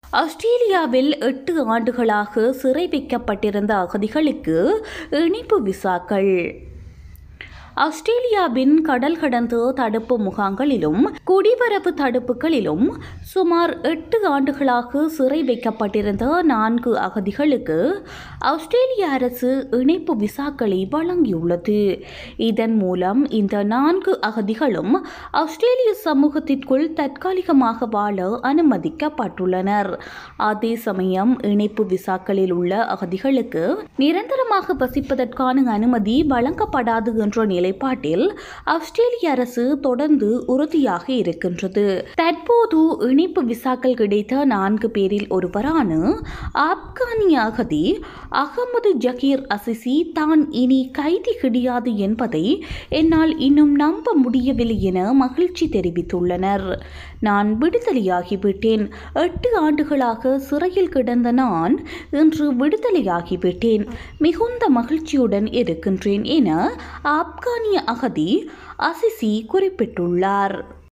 ஆஸ்திரேலியாவில் எட்டு ஆண்டுகளாக சிறை வைக்கப்பட்டிருந்த அகதிகளுக்கு இணைப்பு விசாக்கள் ஆஸ்திரேலியாவின் கடல் கடந்த தடுப்பு முகாம்களிலும் குடிவரவு தடுப்புகளிலும் சுமார் எட்டு ஆண்டுகளாக சிறை வைக்கப்பட்டிருந்த நான்கு அகதிகளுக்கு ஆஸ்திரேலிய அரசு இணைப்பு விசாக்களை வழங்கியுள்ளது இதன் மூலம் இந்த நான்கு அகதிகளும் ஆஸ்திரேலிய சமூகத்திற்குள் தற்காலிகமாக வாழ அனுமதிக்கப்பட்டுள்ளனர் அதே சமயம் இணைப்பு விசாக்களில் உள்ள அகதிகளுக்கு நிரந்தரமாக வசிப்பதற்கான அனுமதி வழங்கப்படாது என்ற நிலைப்பாட்டில் ஆஸ்திரேலிய அரசு தொடர்ந்து உறுதியாக இருக்கின்றது தற்போது இணைப்பு விசாக்கள் கிடைத்த நான்கு பேரில் ஒருவரான ஆப்கானிய அகதி அகமது ஜகீர் அசிசி தான் இனி கைதி கிடையாது என்பதை என்னால் இன்னும் நம்ப முடியவில்லை என மகிழ்ச்சி தெரிவித்துள்ளனர் நான் விடுதலையாகிவிட்டேன் எட்டு ஆண்டுகளாக சிறையில் கிடந்த நான் இன்று விடுதலையாகிவிட்டேன் மிகுந்த மகிழ்ச்சியுடன் இருக்கின்றேன் என ஆப்கானிய அகதி அசிசி குறிப்பிட்டுள்ளார்